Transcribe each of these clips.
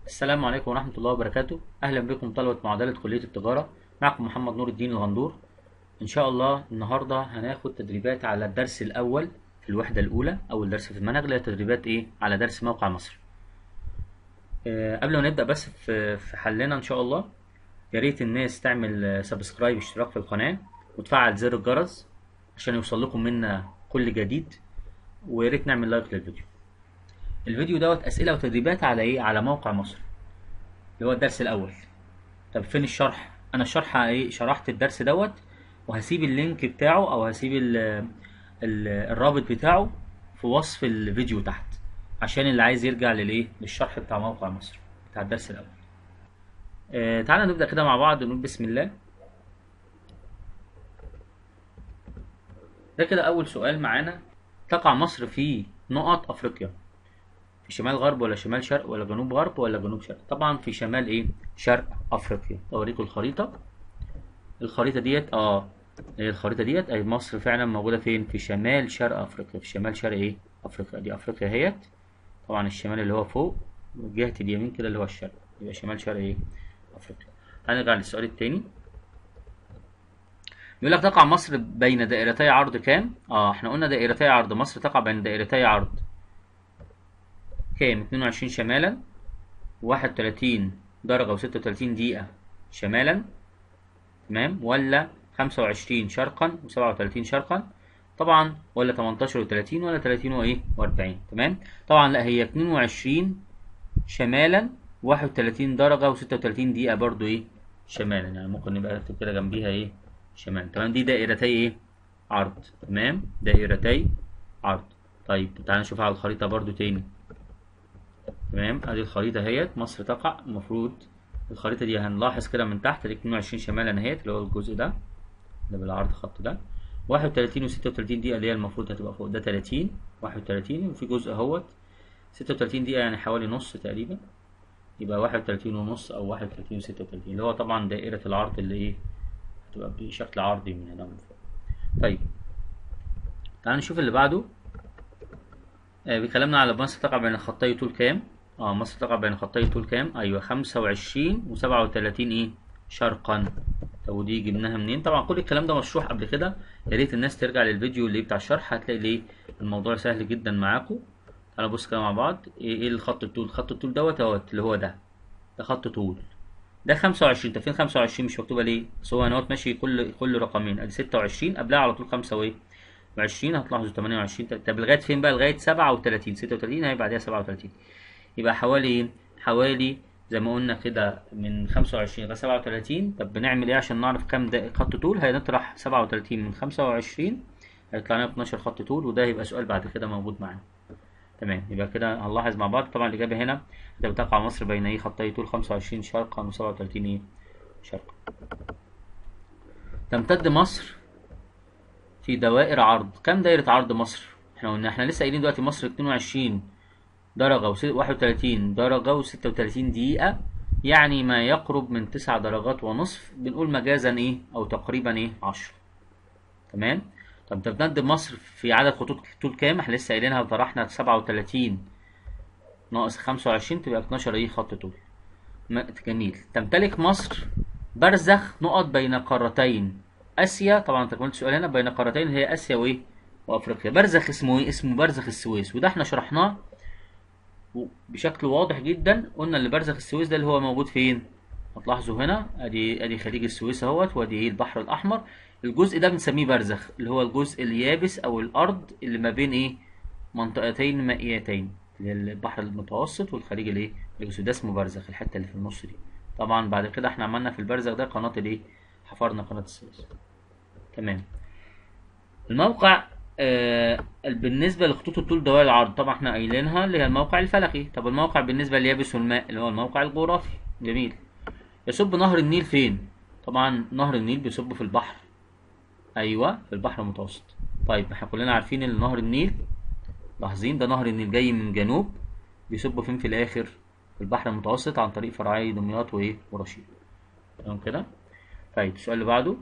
السلام عليكم ورحمة الله وبركاته أهلا بكم طلبة معادلة كلية التجارة معكم محمد نور الدين الغندور إن شاء الله النهاردة هناخد تدريبات على الدرس الأول في الوحدة الأولى أول درس في المنهج اللي هي تدريبات إيه على درس موقع مصر أه قبل ما نبدأ بس في في حلنا إن شاء الله يا ريت الناس تعمل سبسكرايب اشتراك في القناة وتفعل زر الجرس عشان يوصل لكم منا كل جديد ويا ريت نعمل لايك للفيديو الفيديو دوت اسئله وتدريبات على ايه على موقع مصر اللي هو الدرس الاول طب فين الشرح انا الشرح ايه شرحت الدرس دوت وهسيب اللينك بتاعه او هسيب ال ال الرابط بتاعه في وصف الفيديو تحت عشان اللي عايز يرجع للايه للشرح بتاع موقع مصر بتاع الدرس الاول آه تعالى نبدا كده مع بعض نقول بسم الله ده كده اول سؤال معانا تقع مصر في نقط افريقيا في شمال غرب ولا شمال شرق ولا جنوب غرب ولا جنوب شرق طبعا في شمال ايه شرق افريقيا اوريكم الخريطه الخريطه ديت اه هي الخريطه ديت اي مصر فعلا موجوده فين في شمال شرق افريقيا في شمال شرق ايه افريقيا دي افريقيا اهيت طبعا الشمال اللي هو فوق وجهه اليمين كده اللي هو الشرق يبقى شمال شرق ايه افريقيا هنرجع للسؤال التاني بيقول لك تقع مصر بين دائرتي عرض كام اه احنا قلنا دائرتي عرض مصر تقع بين دائرتي عرض كام 22 شمالا 31 درجة و36 دقيقة شمالا تمام ولا 25 شرقا و37 شرقا طبعا ولا 18 و30 ولا 30 وايه و40 تمام طبعا لا هي 22 شمالا 31 درجة و36 دقيقة برضو ايه شمالا يعني ممكن نبقى نكتب كده جنبيها ايه شمال تمام دي دائرتي ايه عرض تمام دائرتي عرض طيب تعالى نشوف على الخريطة برضو تاني تمام ادي الخريطه اهيت مصر تقع المفروض الخريطه دي هنلاحظ كده من تحت ال 22 شمالا اهيت اللي هو الجزء ده اللي بالعرض الخط ده 31 و36 دقيقه اللي هي المفروض هتبقى فوق ده 30 31 وفي جزء اهوت 36 دقيقه يعني حوالي نص تقريبا يبقى 31 ونص او 31 و36 اللي هو طبعا دائره العرض اللي ايه هتبقى بشكل عرضي من هنا من فوق طيب تعال نشوف اللي بعده آه بيكلمنا على مصر تقع بين خطي طول كام اه مصر تقع بين خطي طول كام ايوه خمسة وعشرين وسبعة وتلاتين ايه شرقا طب ودي جبناها منين طبعا كل الكلام ده مشروح قبل كده يا ريت الناس ترجع للفيديو اللي بتاع الشرح هتلاقي ليه الموضوع سهل جدا معاكم تعالوا بص كده مع بعض ايه, إيه الخط الطول خط الطول دوت اهوت اللي هو ده ده خط طول ده خمسة وعشرين طب فين خمسة وعشرين مش مكتوبة ليه؟ بس هو هنا ماشي كل كل رقمين ادي ستة وعشرين قبلها على طول خمسة وايه؟ وعشرين هتلاحظوا تمانية وعشرين طب لغاية فين بقى لغاية سبعة وتلاتين ستة وتلاتين هيبقى بعدها سبعة وتلاتين يبقى حوالي حوالي زي ما قلنا كده من خمسة وعشرين لغاية سبعة وتلاتين طب بنعمل ايه عشان نعرف كام ده خط طول هنطرح سبعة وتلاتين من خمسة وعشرين هيطلع لنا اتناشر خط طول وده هيبقى سؤال بعد كده موجود معانا تمام يبقى كده هنلاحظ مع بعض طبعا الإجابة هنا ده بتقع مصر بين ايه خطي طول خمسة وعشرين شرقا وسبعة وتلاتين ايه شرقا تمتد مصر في دوائر عرض كم دايرة عرض مصر احنا قلنا احنا لسه قايلين دلوقتي مصر 22 درجة و 31 درجة و 36 دقيقة يعني ما يقرب من 9 درجات ونصف بنقول مجازا ايه او تقريبا ايه 10 تمام طب تمتد مصر في عدد خطوط طول كام احنا لسه قايلينها طرحنا 37 ناقص 25 تبقى 12 ايه خط طول جميل تمتلك مصر برزخ نقط بين قارتين اسيا طبعا تكملة السؤال هنا بين قارتين هي اسيا وايه وافريقيا برزخ اسمه ايه اسمه برزخ السويس وده احنا شرحناه بشكل واضح جدا قلنا اللي برزخ السويس ده اللي هو موجود فين هتلاحظوا هنا ادي ادي خليج السويس اهوت وادي ايه البحر الاحمر الجزء ده بنسميه برزخ اللي هو الجزء اليابس او الارض اللي ما بين ايه منطقتين مائيتين اللي هي البحر المتوسط والخليج الايه ده اسمه برزخ الحته اللي في النص دي طبعا بعد كده احنا عملنا في البرزخ ده قناه الايه حفرنا قناه السويس تمام الموقع آه بالنسبة لخطوط الطول دوائر العرض طبعا احنا قايلينها اللي هي الموقع الفلكي طب الموقع بالنسبة لليابس والماء اللي هو الموقع الجغرافي جميل يصب نهر النيل فين طبعا نهر النيل بيصب في البحر ايوه في البحر المتوسط طيب احنا كلنا عارفين ان نهر النيل لاحظين ده نهر النيل جاي من جنوب بيصب فين في الاخر في البحر المتوسط عن طريق فرعي دمياط وايه ورشيد تمام كده طيب السؤال اللي بعده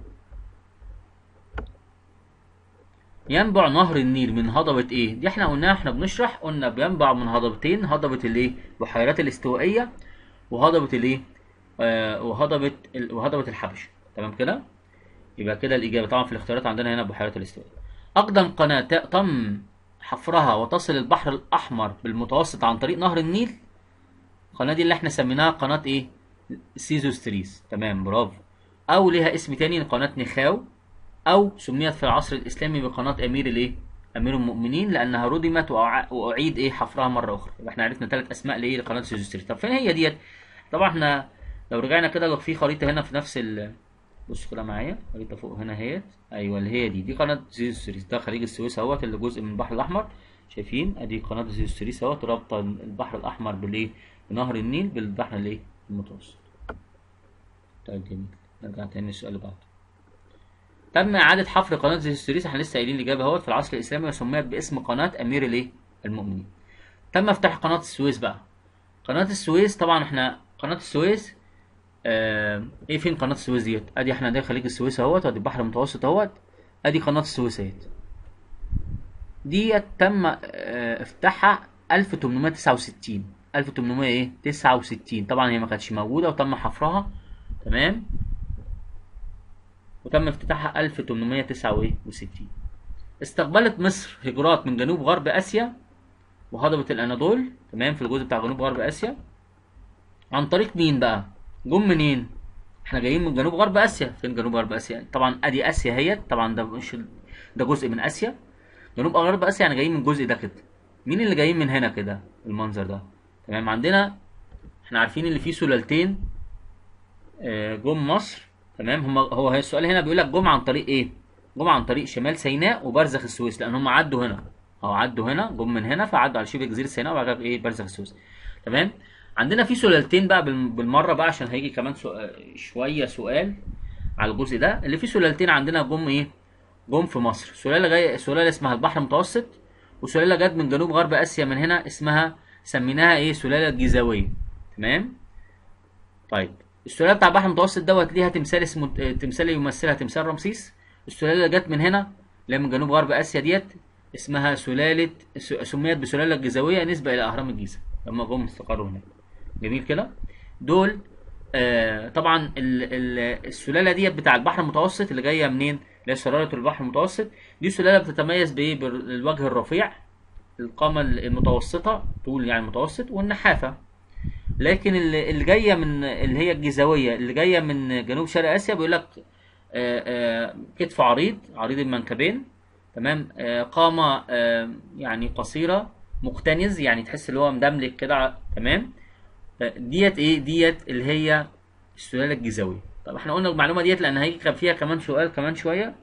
ينبع نهر النيل من هضبة ايه؟ دي احنا قلناها احنا بنشرح قلنا بينبع من هضبتين هضبة الايه؟ بحيرات الاستوائية وهضبه الايه آه وهضبه ال- وهضبه الحبشه تمام كده يبقى كده الاجابه طبعا في الاختيارات عندنا هنا بحيره الاستواء اقدم قناه ت- تم حفرها وتصل البحر الاحمر بالمتوسط عن طريق نهر النيل القناه دي اللي احنا سميناها قناه ايه سيزوستريس تمام برافو او ليها اسم تاني قناه نخاو او سميت في العصر الاسلامي بقناه امير الايه امير المؤمنين لانها ردمت وأع- واعيد ايه حفرها مره اخرى يبقى احنا عرفنا ثلاث اسماء لايه لقناه سيزوستريس طب فين هي ديت طبعا احنا لو رجعنا كده لو في خريطه هنا في نفس ال بص كده معايا خريطه فوق هنا اهيت ايوه اللي هي دي دي قناه سيزوستريس ده خليج السويس اهوت اللي جزء من البحر الاحمر شايفين ادي قناه سيزوستريس اهوت رابطه البحر الاحمر بالايه بنهر النيل بالبحر الايه المتوسط طيب جميل نرجع تاني للسؤال اللي بعده تم إعادة حفر قناة سيزوستريس احنا لسه قايلين الإجابة اهوت في العصر الإسلامي وسميت باسم قناة أمير الإيه؟ المؤمنين. تم افتتاح قناة السويس بقى. قناة السويس طبعا احنا قناة السويس آه ايه فين قناة السويس ديت؟ ادي احنا ده خليج السويس اهوت وادي البحر المتوسط اهوت ادي قناة السويس اهيت. ديت تم آه افتتاحها 1869 1800 ايه 69 طبعا هي ما كانتش موجودة وتم حفرها تمام وتم افتتاحها 1869 استقبلت مصر هجرات من جنوب غرب اسيا وهضبة الاناضول تمام في الجزء بتاع جنوب غرب اسيا عن طريق مين بقى جم منين احنا جايين من جنوب غرب اسيا فين جنوب غرب اسيا طبعا ادي اسيا هي طبعا ده مش ده جزء من اسيا جنوب غرب اسيا يعني جايين من الجزء ده كده مين اللي جايين من هنا كده المنظر ده تمام عندنا احنا عارفين اللي فيه سلالتين آه، جم مصر تمام هم هو هي السؤال هنا بيقول لك جم عن طريق ايه جم عن طريق شمال سيناء وبرزخ السويس لان هم عدوا هنا او عدوا هنا جم من هنا فعدوا على شبه جزيره سيناء وبعد كده ايه برزخ السويس تمام عندنا في سلالتين بقى بال- بالمره بقى عشان هيجي كمان سؤال شويه سؤال على الجزء ده اللي فيه سلالتين عندنا جم ايه جم في مصر سلاله جايه سلاله اسمها البحر المتوسط وسلاله جت من جنوب غرب اسيا من هنا اسمها سميناها ايه سلاله الجيزاويه تمام طيب السلاله بتاع البحر المتوسط دوت ليها تمثال اسمه آه، تمثال يمثلها تمثال رمسيس السلاله اللي جت من هنا اللي هي من جنوب غرب اسيا ديت اسمها سلاله س- سميت بسلاله الجيزاويه نسبه الى اهرام الجيزه لما جم استقروا هناك جميل كده دول آه طبعا ال ال السلاله ديت بتاع البحر المتوسط اللي جايه منين اللي هي سلاله البحر المتوسط دي سلاله بتتميز بايه بالوجه الرفيع القامه المتوسطه طول يعني متوسط والنحافه لكن اللي اللي جايه من اللي هي الجيزاويه اللي جايه من جنوب شرق اسيا بيقول لك آه، آه، كتف عريض عريض المنكبين تمام آه، قامه آه، يعني قصيره مقتنز يعني تحس اللي هو مدملك كده تمام آه، ديت ايه ديت اللي هي السلاله الجيزاويه طب احنا قلنا المعلومه ديت لان هيجي كان فيها كمان سؤال كمان شويه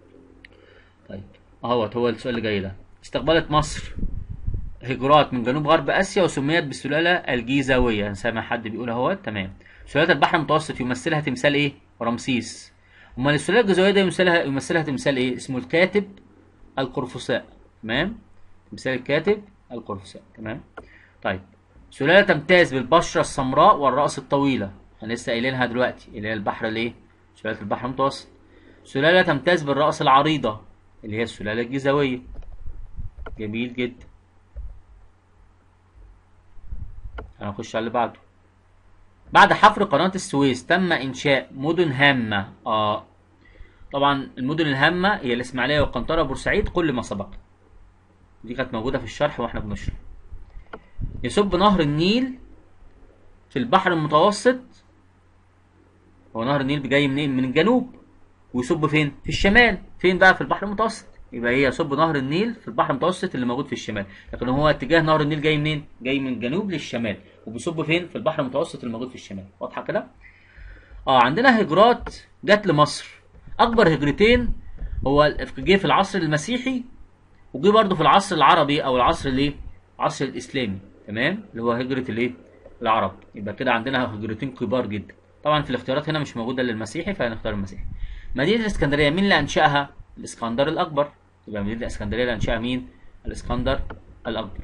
طيب اهوت هو السؤال اللي جاي ده استقبلت مصر هجرات من جنوب غرب اسيا وسميت بالسلاله الجيزاويه سامع حد بيقول اهوت تمام سلاله البحر المتوسط يمثلها تمثال ايه رمسيس امال السلاله الجيزاويه ده يمثلها يمثلها تمثال ايه اسمه الكاتب القرفساء تمام تمثال الكاتب القرفساء تمام طيب سلاله تمتاز بالبشره السمراء والراس الطويله احنا لسه قايلينها دلوقتي اللي هي البحر الايه سلاله البحر المتوسط سلاله تمتاز بالراس العريضه اللي هي السلاله الجيزاويه جميل جدا هنخش على اللي بعده بعد حفر قناة السويس تم إنشاء مدن هامة آه طبعا المدن الهامة هي الإسماعيلية والقنطرة وبورسعيد كل ما سبق دي كانت موجودة في الشرح وإحنا بنشرح يصب نهر النيل في البحر المتوسط هو نهر النيل جاي منين من الجنوب ويصب فين في الشمال فين بقى في البحر المتوسط يبقى هي يصب نهر النيل في البحر المتوسط اللي موجود في الشمال لكن هو اتجاه نهر النيل جاي منين جاي من الجنوب للشمال وبيصب فين في البحر المتوسط اللي موجود في الشمال واضحه كده اه عندنا هجرات جت لمصر اكبر هجرتين هو جه في العصر المسيحي وجه برضه في العصر العربي او العصر الايه العصر الاسلامي تمام اللي هو هجره الايه العرب يبقى كده عندنا هجرتين كبار جدا طبعا في الاختيارات هنا مش موجوده للمسيحي فهنختار المسيحي مدينه الاسكندريه مين اللي انشاها الاسكندر الاكبر يبقى مدينه الاسكندريه اللي انشاها مين الاسكندر الاكبر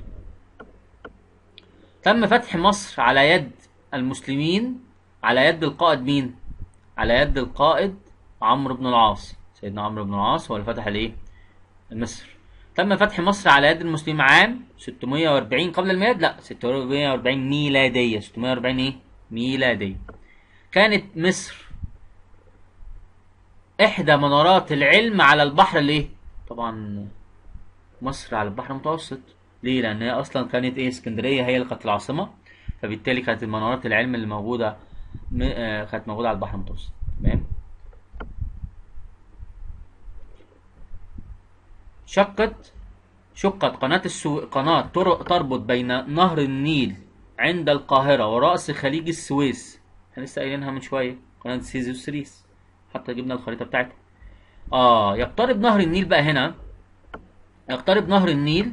تم فتح مصر على يد المسلمين على يد القائد مين على يد القائد عمرو بن العاص سيدنا عمرو بن العاص هو اللي فتح الايه مصر تم فتح مصر على يد المسلمين عام 640 قبل الميلاد لا 640 ميلاديه 640 ايه ميلادية كانت مصر إحدى منارات العلم على البحر الإيه؟ طبعا مصر على البحر المتوسط ليه؟ لأن هي أصلا كانت إيه اسكندرية هي اللي كانت العاصمة فبالتالي كانت منارات العلم اللي موجودة م- آه، كانت موجودة على البحر المتوسط تمام شقت شقت قناة السو... قناة طرق تربط بين نهر النيل عند القاهرة ورأس خليج السويس احنا لسه قايلينها من شوية قناة سيزي والسريس حتى جبنا الخريطة بتاعتها اه يقترب نهر النيل بقى هنا يقترب نهر النيل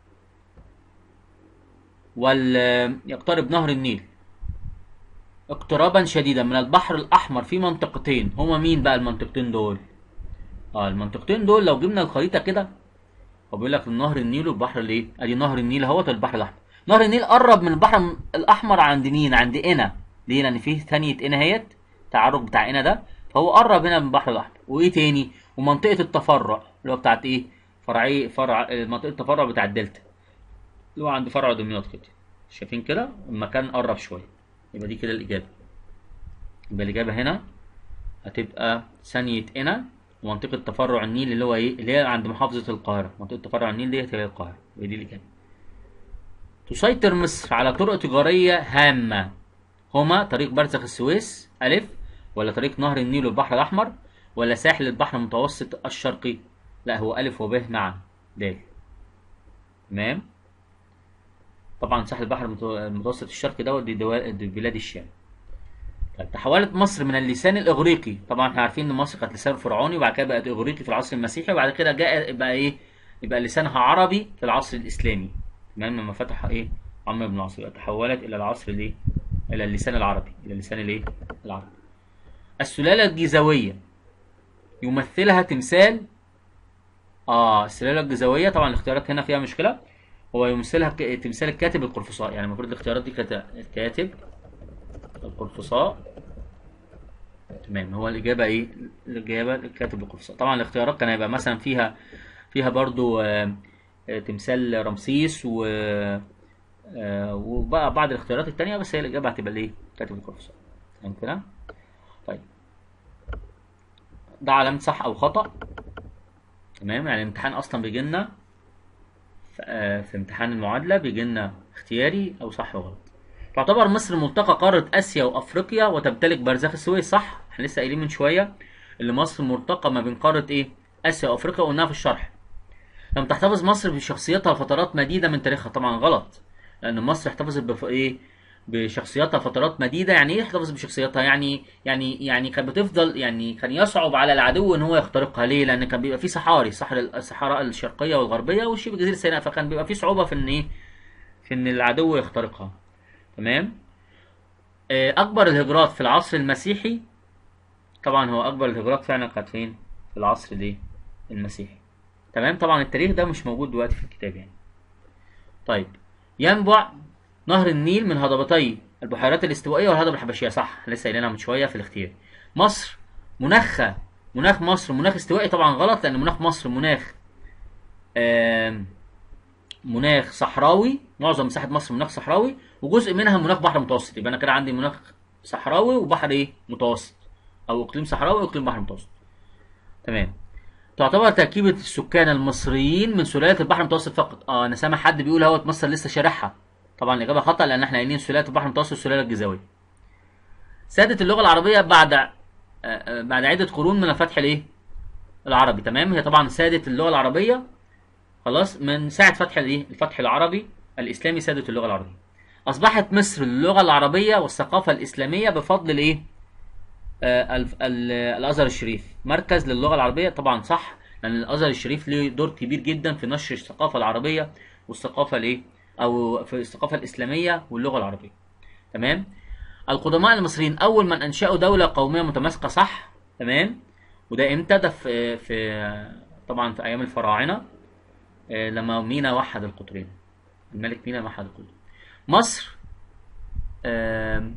وال يقترب نهر النيل اقترابا شديدا من البحر الأحمر في منطقتين هما مين بقى المنطقتين دول اه المنطقتين دول لو جبنا الخريطة كده هو بيقول لك نهر النيل والبحر الايه ادي نهر النيل اهوت البحر الاحمر نهر النيل قرب من البحر الاحمر عند مين عند قنا ليه لان فيه ثانيه قنا اهيت تعرج بتاع قنا ده فهو قرب هنا من البحر الاحمر وايه تاني ومنطقه التفرع اللي هو بتاعت ايه فرعي فرع منطقه التفرع بتاع الدلتا اللي هو عند فرع دمياط كده شايفين كده المكان قرب شويه يبقى دي كده الاجابه يبقى الاجابه هنا هتبقى ثانيه قنا ومنطقة تفرع النيل اللي هو ايه اللي هي عند محافظة القاهرة منطقة تفرع النيل ديت هي القاهرة ودي اللي كانت تسيطر مصر على طرق تجارية هامة هما طريق برزخ السويس ألف ولا طريق نهر النيل والبحر الأحمر ولا ساحل البحر المتوسط الشرقي لا هو ألف وب معا د تمام طبعا ساحل البحر المتو- المتوسط الشرقي دوت دي, دول- دي بلاد الشام طيب تحولت مصر من اللسان الاغريقي طبعا احنا عارفين ان مصر كانت لسان فرعوني وبعد كده بقت اغريقي في العصر المسيحي وبعد كده جاء بقى ايه يبقى لسانها عربي في العصر الاسلامي تمام لما فتح ايه عمرو بن العاص يبقى تحولت الى العصر الايه الى اللسان العربي الى اللسان الايه العربي السلاله الجيزاويه يمثلها تمثال اه السلاله الجيزاويه طبعا الاختيارات هنا فيها مشكله هو يمثلها ك- تمثال الكاتب القرفصاء يعني المفروض الاختيارات دي كانت الكاتب القرفصاء تمام هو الإجابة إيه؟ الإجابة الكاتب القرفصاء طبعا الاختيارات كان هيبقى مثلا فيها فيها برضو آه، آه، تمثال رمسيس و آه، وبقى بعض الاختيارات التانية بس هي الإجابة هتبقى الإيه؟ كاتب القرفصاء تمام كده؟ طيب ده علامة صح أو خطأ تمام يعني الامتحان أصلا بيجي لنا في آه، في امتحان المعادلة بيجي لنا اختياري أو صح وغلط تعتبر مصر ملتقى قارة آسيا وأفريقيا وتمتلك برزخ السويس صح؟ احنا لسه قايلين من شوية اللي مصر ملتقى ما بين قارة إيه؟ آسيا وأفريقيا وقلناها في الشرح. لم تحتفظ مصر بشخصيتها فترات مديدة من تاريخها طبعا غلط لأن مصر احتفظت بف... إيه؟ بشخصيتها فترات مديدة يعني إيه احتفظت بشخصيتها؟ يعني يعني يعني كانت بتفضل يعني كان يصعب على العدو إن هو يخترقها ليه؟ لأن كان بيبقى في صحاري صحراء الصحراء الشرقية والغربية وشبه جزيرة سيناء فكان بيبقى في صعوبة في إن إيه؟ في إن العدو يخترقها. تمام؟ آه، أكبر الهجرات في العصر المسيحي طبعا هو أكبر الهجرات فعلا كانت فين؟ في العصر دي المسيحي تمام طبعا التاريخ ده مش موجود دلوقتي في الكتاب يعني طيب ينبع نهر النيل من هضبتي البحيرات الاستوائية والهضبة الحبشية صح لسه قايلينها من شوية في الاختيار مصر مناخها مناخ مصر مناخ استوائي طبعا غلط لأن مناخ مصر مناخ آم، مناخ صحراوي معظم مساحة مصر مناخ صحراوي وجزء منها مناخ بحر متوسط يبقى أنا كده عندي مناخ صحراوي وبحر إيه متوسط أو إقليم صحراوي وإقليم بحر متوسط تمام تعتبر تركيبة السكان المصريين من سلالة البحر المتوسط فقط اه انا سامع حد بيقول اهوت مصر لسه شارحها طبعا الاجابة خطأ لان احنا قايلين سلالة البحر المتوسط والسلالة الجزاوية سادت اللغة العربية بعد آه، آه، بعد عدة قرون من الفتح الايه العربي تمام هي طبعا سادت اللغة العربية خلاص من ساعة فتح الايه الفتح العربي الاسلامي سادت اللغة العربية اصبحت مصر اللغة العربية والثقافة الاسلامية بفضل الايه آه، الف- ال- الازهر الشريف مركز للغه العربيه طبعا صح لان الازهر الشريف ليه دور كبير جدا في نشر الثقافه العربيه والثقافه الايه او في الثقافه الاسلاميه واللغه العربيه تمام القدماء المصريين اول من انشأوا دوله قوميه متماسكه صح تمام وده امتى ده في في طبعا في ايام الفراعنه آه، لما مينا وحد القطرين الملك مينا وحد القطرين مصر آم،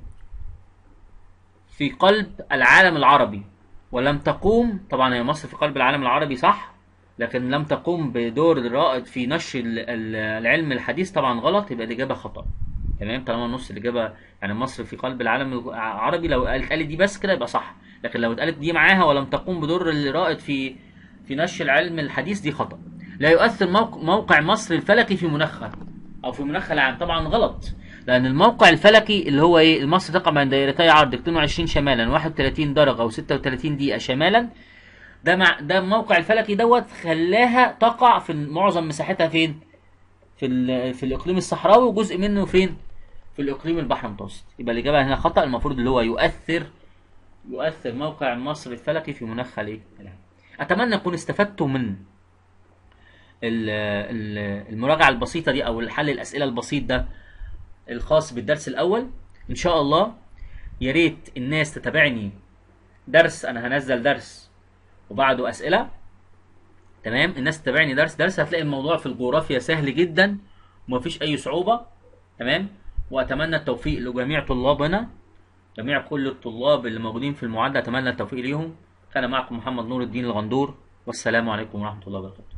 في قلب العالم العربي ولم تقوم طبعا هي مصر في قلب العالم العربي صح لكن لم تقوم بدور رائد في نشر ال- ال- العلم الحديث طبعا غلط يبقى الإجابة خطأ تمام طالما نص الاجابه يعني مصر في قلب العالم العربي لو قالت قالت دي بس كده يبقى صح لكن لو اتقالت دي معاها ولم تقوم بدور الرائد في في نشر العلم الحديث دي خطا لا يؤثر موق- موقع مصر الفلكي في مناخها او في مناخها العام طبعا غلط لان الموقع الفلكي اللي هو ايه مصر تقع بين دائرتي عرض 22 شمالا 31 درجه و36 دقيقه شمالا ده مع ده الموقع الفلكي دوت خلاها تقع في معظم مساحتها فين في ال- في الاقليم الصحراوي وجزء منه فين في الاقليم البحر المتوسط يبقى الاجابه هنا خطا المفروض اللي هو يؤثر يؤثر موقع مصر الفلكي في مناخها الايه العام. اتمنى اكون استفدتوا من ال- ال- المراجعه البسيطه دي او الحل الاسئله البسيط ده الخاص بالدرس الاول ان شاء الله يا ريت الناس تتابعني درس انا هنزل درس وبعده اسئله تمام الناس تتابعني درس درس هتلاقي الموضوع في الجغرافيا سهل جدا ومفيش اي صعوبه تمام واتمنى التوفيق لجميع طلابنا جميع كل الطلاب اللي موجودين في المعادله اتمنى التوفيق ليهم كان معكم محمد نور الدين الغندور والسلام عليكم ورحمه الله وبركاته